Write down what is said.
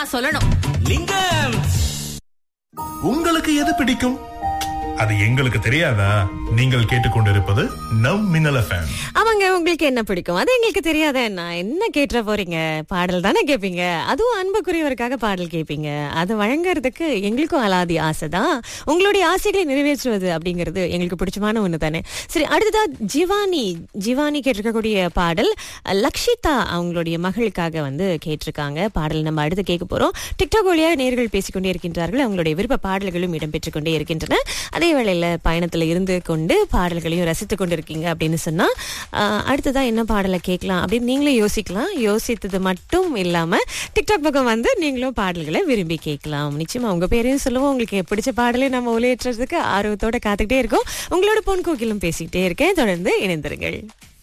நான் சொல்லணும் லிங்கம் உங்களுக்கு எது பிடிக்கும் அது எங்களுக்கு தெரியாதா நீங்கள் கேட்டுக்கொண்டிருப்பது நம் மின்னல் எஃப்எம் ஆமாங்க உங்களுக்கு என்ன பிடிக்கும் அது எங்களுக்கு தெரியாத நான் என்ன கேட்டுற போறீங்க பாடல் தானே கேட்பீங்க அதுவும் அன்புக்குரியவருக்காக பாடல் கேட்பீங்க அது வழங்குறதுக்கு எங்களுக்கும் அலாதி ஆசை தான் உங்களுடைய ஆசைகளை நிறைவேற்றுவது அப்படிங்கிறது எங்களுக்கு பிடிச்சமான ஒண்ணு தானே சரி அடுத்ததா ஜிவானி ஜிவானி கேட்டிருக்கக்கூடிய பாடல் அஹ், லக்ஷிதா அவங்களுடைய மகளுக்காக வந்து கேட்டிருக்காங்க பாடல் நம்ம அடுத்து கேட்க போறோம் டிக்டாக் வழியாக நேர்கள் பேசிக்கொண்டே இருக்கின்றார்கள் அவங்களுடைய விருப்ப பாடல்களும் இடம்பெற்றுக் கொண்டே இருக்கின்றன அதே வேளையில பயணத்துல இருந்து கொண்டு பாடல்களையும் ரசித்துக் கொண்டிருக்கீங்க அப்படின்னு சொன்னா ஆஹ், அடுத்ததா என்ன பாடலை கேட்கலாம் அப்படின்னு நீங்களே யோசிக்கலாம் யோசித்தது மட்டும் இல்லாம டிக்டாக் பக்கம் வந்து நீங்களும் பாடல்களை விரும்பி கேட்கலாம் நிச்சயமா உங்க பேரையும் சொல்லுவோம் உங்களுக்கு பிடிச்ச பாடலை நம்ம ஒளியேற்றுறதுக்கு ஆர்வத்தோட காத்துக்கிட்டே இருக்கோம் உங்களோட பொன் கோக்கிலும் பேசிக்கிட்டே இருக்கேன் தொடர்ந்து இணைந்திருங்கள்